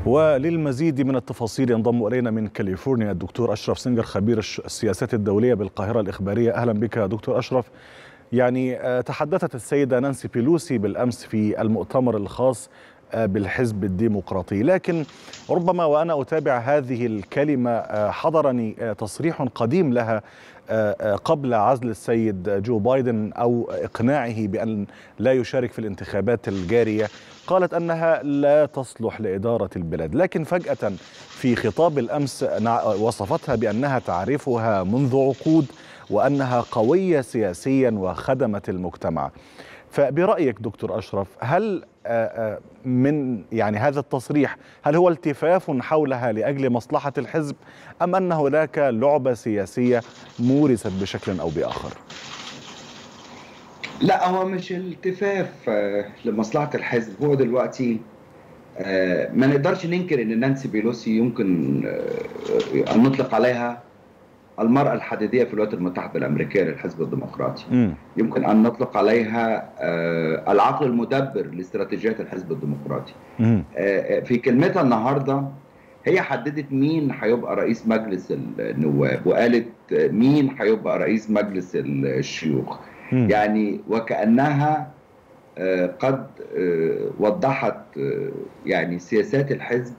وللمزيد من التفاصيل ينضم الينا من كاليفورنيا الدكتور اشرف سنجر خبير السياسات الدوليه بالقاهره الاخباريه اهلا بك دكتور اشرف يعني تحدثت السيده نانسي بيلوسي بالامس في المؤتمر الخاص بالحزب الديمقراطي لكن ربما وانا اتابع هذه الكلمه حضرني تصريح قديم لها قبل عزل السيد جو بايدن او اقناعه بان لا يشارك في الانتخابات الجاريه قالت انها لا تصلح لاداره البلاد لكن فجاه في خطاب الامس وصفتها بانها تعرفها منذ عقود وانها قويه سياسيا وخدمت المجتمع فبرايك دكتور اشرف هل من يعني هذا التصريح هل هو التفاف حولها لاجل مصلحه الحزب ام ان هناك لعبه سياسيه مورست بشكل او باخر؟ لا هو مش التفاف لمصلحه الحزب هو دلوقتي ما نقدرش ننكر ان نانسي بيلوسي يمكن ان نطلق عليها المرأة الحديدية في الولايات المتحدة الأمريكية للحزب الديمقراطي م. يمكن أن نطلق عليها العقل المدبر لاستراتيجيات الحزب الديمقراطي م. في كلمتها النهاردة هي حددت مين هيبقى رئيس مجلس النواب وقالت مين هيبقى رئيس مجلس الشيوخ م. يعني وكأنها قد وضحت يعني سياسات الحزب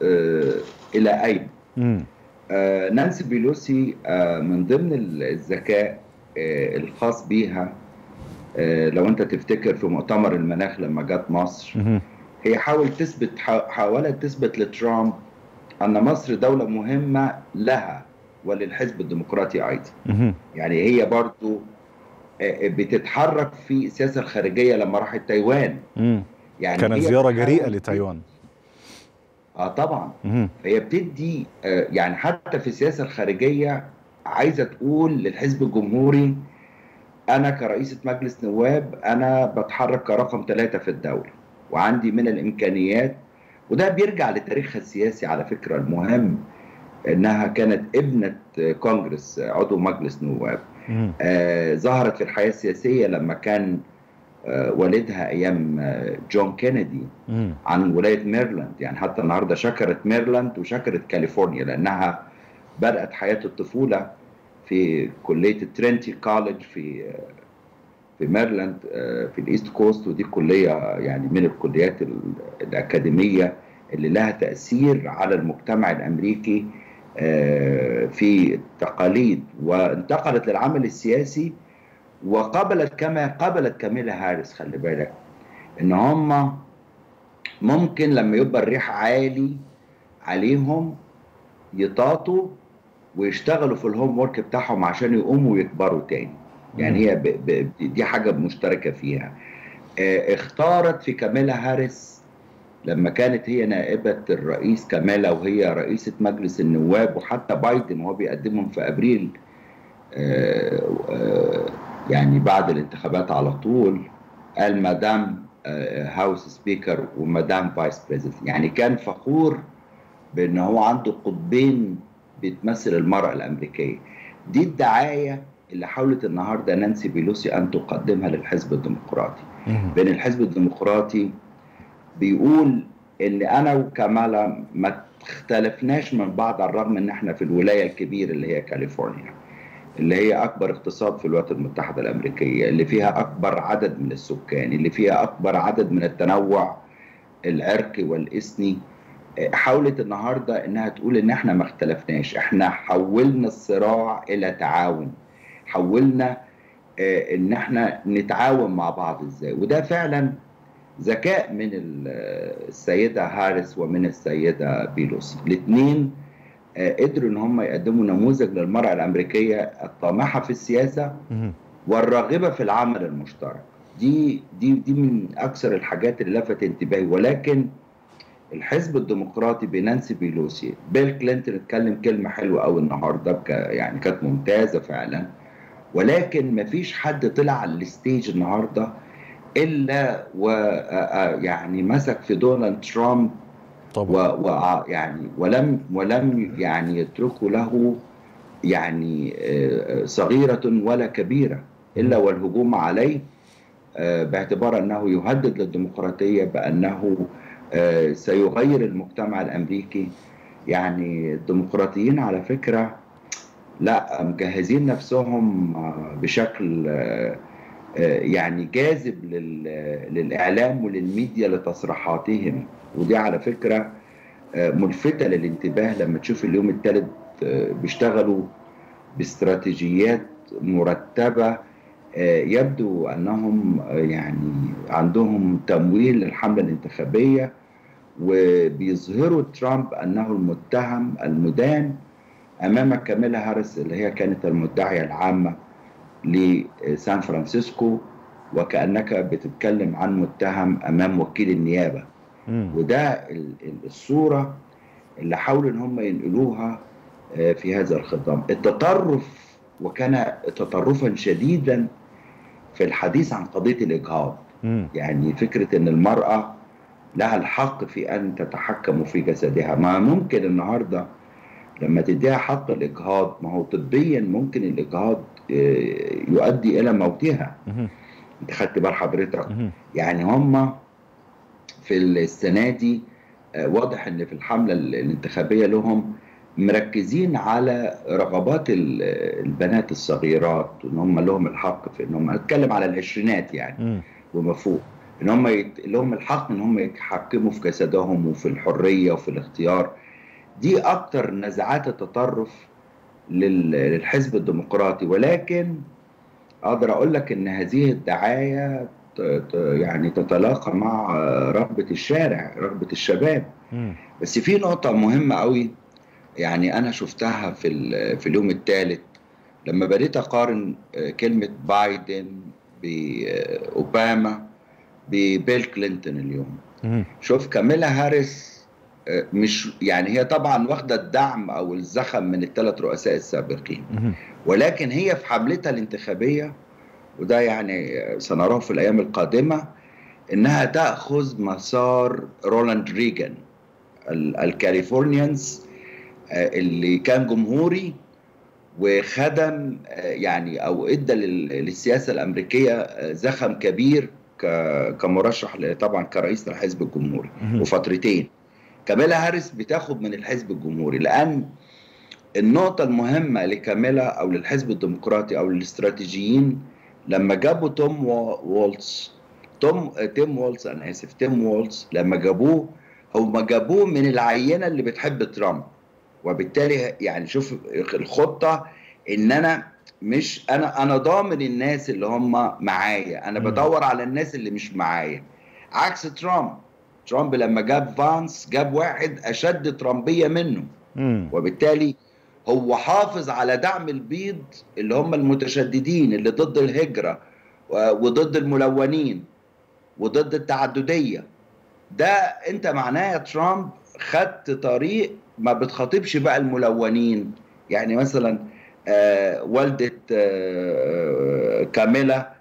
إلى أين م. آه نانسي بيلوسي آه من ضمن الذكاء آه الخاص بيها لو انت تفتكر في مؤتمر المناخ لما جت مصر هي حاولت تثبت حاولت تثبت لترامب ان مصر دوله مهمه لها وللحزب الديمقراطي ايضا يعني هي برضو بتتحرك في السياسه الخارجيه لما راحت تايوان يعني كانت زياره جريئه لتايوان اه طبعا فهي بتدي آه يعني حتى في السياسه الخارجيه عايزه تقول للحزب الجمهوري انا كرئيسه مجلس نواب انا بتحرك كرقم ثلاثه في الدوله وعندي من الامكانيات وده بيرجع لتاريخها السياسي على فكره المهم انها كانت ابنه كونجرس عضو مجلس نواب آه ظهرت في الحياه السياسيه لما كان والدها ايام جون كينيدي عن ولايه ميرلاند يعني حتى النهارده شكرت ميرلاند وشكرت كاليفورنيا لانها بدات حياه الطفوله في كليه الترينتي كولج في في ميرلاند في الايست كوست ودي كليه يعني من الكليات الاكاديميه اللي لها تاثير على المجتمع الامريكي في التقاليد وانتقلت للعمل السياسي وقبلت كما قبلت كاميلا هاريس خلي بالك ان هم ممكن لما يبقى الريح عالي عليهم يطاطوا ويشتغلوا في الهوم ورك بتاعهم عشان يقوموا ويكبروا تاني يعني هي ب ب دي حاجه مشتركه فيها اه اختارت في كاميلا هاريس لما كانت هي نائبة الرئيس كاميلا وهي رئيسة مجلس النواب وحتى بايدن وهو بيقدمهم في أبريل اه اه يعني بعد الانتخابات على طول قال مدام هاوس سبيكر ومدام فايس بريزيدنت يعني كان فخور بان هو عنده قطبين بتمثل المراه الامريكيه دي الدعايه اللي حاولت النهارده نانسي بيلوسي ان تقدمها للحزب الديمقراطي بين الحزب الديمقراطي بيقول ان انا وكمالا ما اختلفناش من بعض على الرغم ان احنا في الولايه الكبيره اللي هي كاليفورنيا اللي هي اكبر اقتصاد في الولايات المتحده الامريكيه اللي فيها اكبر عدد من السكان اللي فيها اكبر عدد من التنوع العرقي والاثني حاولت النهارده انها تقول ان احنا ما اختلفناش احنا حولنا الصراع الى تعاون حولنا ان احنا نتعاون مع بعض ازاي وده فعلا ذكاء من السيده هاريس ومن السيده بيلوسي الاثنين قدروا ان هم يقدموا نموذج للمراه الامريكيه الطامحه في السياسه والراغبه في العمل المشترك دي دي دي من اكثر الحاجات اللي لفت انتباهي ولكن الحزب الديمقراطي بنانسي بيلوسي بيل كلينتون اتكلم كلمه حلوه قوي النهارده يعني كانت ممتازه فعلا ولكن مفيش حد طلع على الستيج النهارده الا ويعني مسك في دونالد ترامب طبعا ويعني ولم ولم يعني يتركوا له يعني صغيرة ولا كبيرة إلا والهجوم عليه باعتبار أنه يهدد للديمقراطية بأنه سيغير المجتمع الامريكي يعني الديمقراطيين على فكره لا مجهزين نفسهم بشكل يعني جاذب للاعلام وللميديا لتصريحاتهم ودي على فكره ملفته للانتباه لما تشوف اليوم الثالث بيشتغلوا باستراتيجيات مرتبه يبدو انهم يعني عندهم تمويل للحمله الانتخابيه وبيظهروا ترامب انه المتهم المدان امام كاميلا هاريس اللي هي كانت المدعيه العامه لسان فرانسيسكو وكانك بتتكلم عن متهم امام وكيل النيابه م. وده الصوره اللي حاولوا ان هم ينقلوها في هذا الخطاب التطرف وكان تطرفا شديدا في الحديث عن قضيه الاجهاض م. يعني فكره ان المراه لها الحق في ان تتحكم في جسدها ما ممكن النهارده لما تديها حق الاجهاض ما هو طبيا ممكن الاجهاض يؤدي الى موتها انت خدت بال حضرتك يعني هم في السنه دي واضح ان في الحمله الانتخابيه لهم مركزين على رغبات البنات الصغيرات ان هم لهم الحق في ان هم اتكلم على العشرينات يعني وما فوق ان هم يت... لهم الحق ان هم يتحكموا في جسدهم وفي الحريه وفي الاختيار دي اكتر نزعات التطرف لل... للحزب الديمقراطي ولكن اقدر اقول لك ان هذه الدعايه ت... ت... يعني تتلاقى مع رغبه الشارع رغبه الشباب م. بس في نقطه مهمه قوي يعني انا شفتها في ال... في اليوم الثالث لما بديت اقارن كلمه بايدن باوباما ببيل كلينتون اليوم مم. شوف كاميلا هاريس مش يعني هي طبعا واخده الدعم او الزخم من الثلاث رؤساء السابقين مم. ولكن هي في حملتها الانتخابيه وده يعني سنراه في الايام القادمه انها تاخذ مسار رولاند ريجان الكاليفورنيانز اللي كان جمهوري وخدم يعني او ادى للسياسه الامريكيه زخم كبير كمرشح طبعا كرئيس الحزب الجمهوري وفترتين كاميلا هاريس بتاخد من الحزب الجمهوري لان النقطة المهمة لكاميلا أو للحزب الديمقراطي أو للاستراتيجيين لما جابوا توم وولتس توم تيم وولتس أنا آسف تيم وولتس لما جابوه هم جابوه من العينة اللي بتحب ترامب وبالتالي يعني شوف الخطة إن أنا مش انا انا ضامن الناس اللي هم معايا انا بدور على الناس اللي مش معايا عكس ترامب ترامب لما جاب فانس جاب واحد اشد ترامبيه منه مم. وبالتالي هو حافظ على دعم البيض اللي هم المتشددين اللي ضد الهجره وضد الملونين وضد التعدديه ده انت معناه يا ترامب خدت طريق ما بتخاطبش بقى الملونين يعني مثلا آه والدة آه كاميلا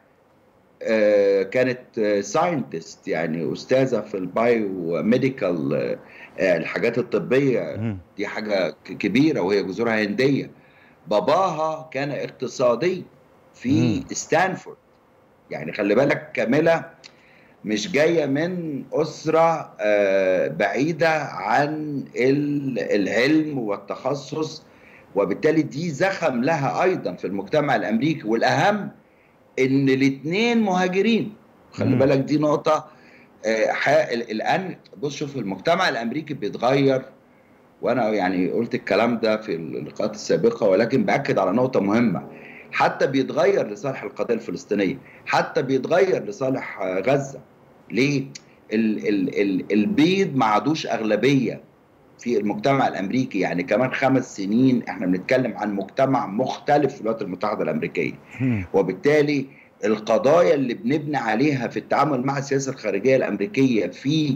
آه كانت ساينتست يعني أستاذة في البايو ميديكال الحاجات الطبية دي حاجة كبيرة وهي جذورها هندية باباها كان اقتصادي في ستانفورد يعني خلي بالك كاميلا مش جاية من أسرة بعيدة عن العلم والتخصص وبالتالي دي زخم لها ايضا في المجتمع الامريكي والاهم ان الاثنين مهاجرين خلي بالك دي نقطه الان بص شوف المجتمع الامريكي بيتغير وانا يعني قلت الكلام ده في اللقاءات السابقه ولكن باكد على نقطه مهمه حتى بيتغير لصالح القضيه الفلسطينيه حتى بيتغير لصالح غزه ليه ال ال ال البيض ما عادوش اغلبيه في المجتمع الامريكي يعني كمان خمس سنين احنا بنتكلم عن مجتمع مختلف في الولايات المتحده الامريكيه وبالتالي القضايا اللي بنبني عليها في التعامل مع السياسه الخارجيه الامريكيه في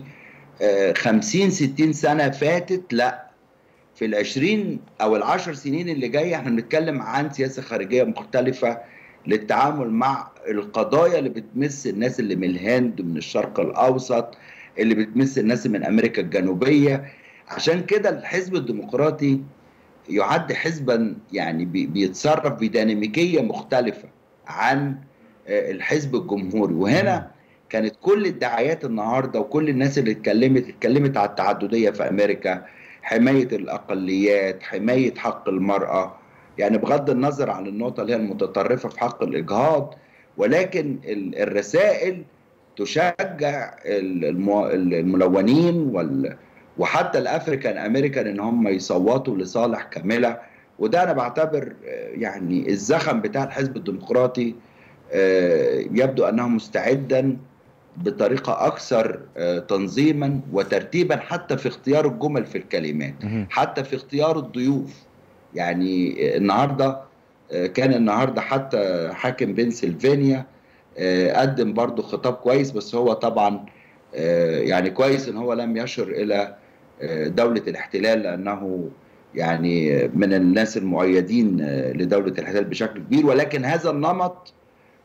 50 60 سنه فاتت لا في العشرين او العشر سنين اللي جايه احنا بنتكلم عن سياسه خارجيه مختلفه للتعامل مع القضايا اللي بتمس الناس اللي من الهند من الشرق الاوسط اللي بتمس الناس من امريكا الجنوبيه عشان كده الحزب الديمقراطي يعد حزبا يعني بيتصرف بديناميكيه مختلفه عن الحزب الجمهوري وهنا كانت كل الدعايات النهارده وكل الناس اللي اتكلمت اتكلمت على التعدديه في امريكا حمايه الاقليات حمايه حق المراه يعني بغض النظر عن النقطه اللي هي المتطرفه في حق الاجهاض ولكن الرسائل تشجع الملونين وال وحتى الافريكان امريكان ان هم يصوتوا لصالح كامله وده انا بعتبر يعني الزخم بتاع الحزب الديمقراطي يبدو انه مستعدا بطريقه اكثر تنظيما وترتيبا حتى في اختيار الجمل في الكلمات حتى في اختيار الضيوف يعني النهارده كان النهارده حتى حاكم بنسلفانيا قدم برضه خطاب كويس بس هو طبعا يعني كويس ان هو لم يشر الى دولة الاحتلال لأنه يعني من الناس المؤيدين لدولة الاحتلال بشكل كبير ولكن هذا النمط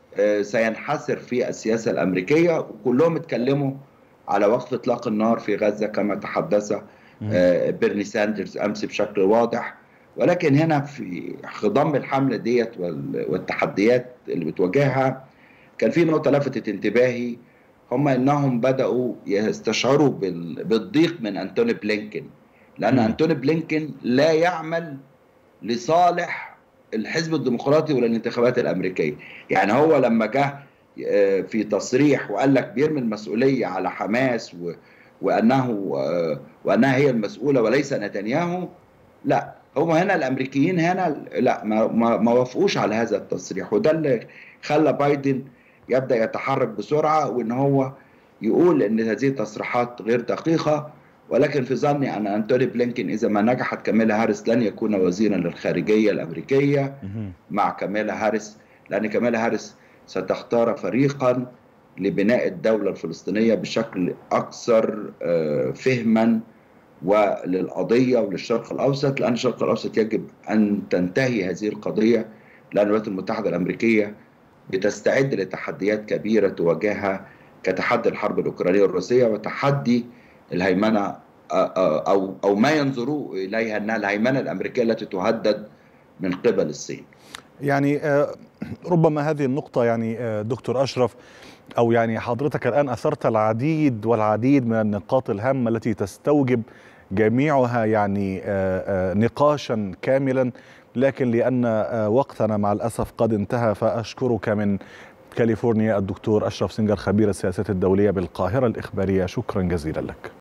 سينحسر في السياسة الأمريكية وكلهم اتكلموا على وقف إطلاق النار في غزة كما تحدث بيرني ساندرز أمس بشكل واضح ولكن هنا في خضم الحملة ديت والتحديات اللي بتواجهها كان في نقطة لفتت انتباهي هم انهم بداوا يستشعروا بالضيق من انتوني بلينكن لان م. انتوني بلينكن لا يعمل لصالح الحزب الديمقراطي ولا الانتخابات الامريكيه يعني هو لما جه في تصريح وقال لك بيرمي المسؤوليه على حماس و... وانه وانها هي المسؤوله وليس نتنياهو لا هم هنا الامريكيين هنا لا ما, ما, ما وافقوش على هذا التصريح وده اللي خلى بايدن يبدا يتحرك بسرعه وان هو يقول ان هذه التصريحات غير دقيقه ولكن في ظني ان انتوني بلينكن اذا ما نجحت كاميلا هاريس لن يكون وزيرا للخارجيه الامريكيه مع كاميلا هاريس لان كاميلا هاريس ستختار فريقا لبناء الدوله الفلسطينيه بشكل اكثر فهما وللقضيه وللشرق الاوسط لان الشرق الاوسط يجب ان تنتهي هذه القضيه لان الولايات المتحده الامريكيه بتستعد لتحديات كبيرة تواجهها كتحدي الحرب الأوكرانية والروسية وتحدي الهيمنة أو أو ما ينظروا إليها أنها الهيمنة الأمريكية التي تهدد من قبل الصين. يعني ربما هذه النقطة يعني دكتور أشرف أو يعني حضرتك الآن أثرت العديد والعديد من النقاط الهامة التي تستوجب جميعها يعني نقاشا كاملا لكن لأن وقتنا مع الأسف قد انتهى فأشكرك من كاليفورنيا الدكتور أشرف سنجر خبير السياسات الدولية بالقاهرة الإخبارية شكرا جزيلا لك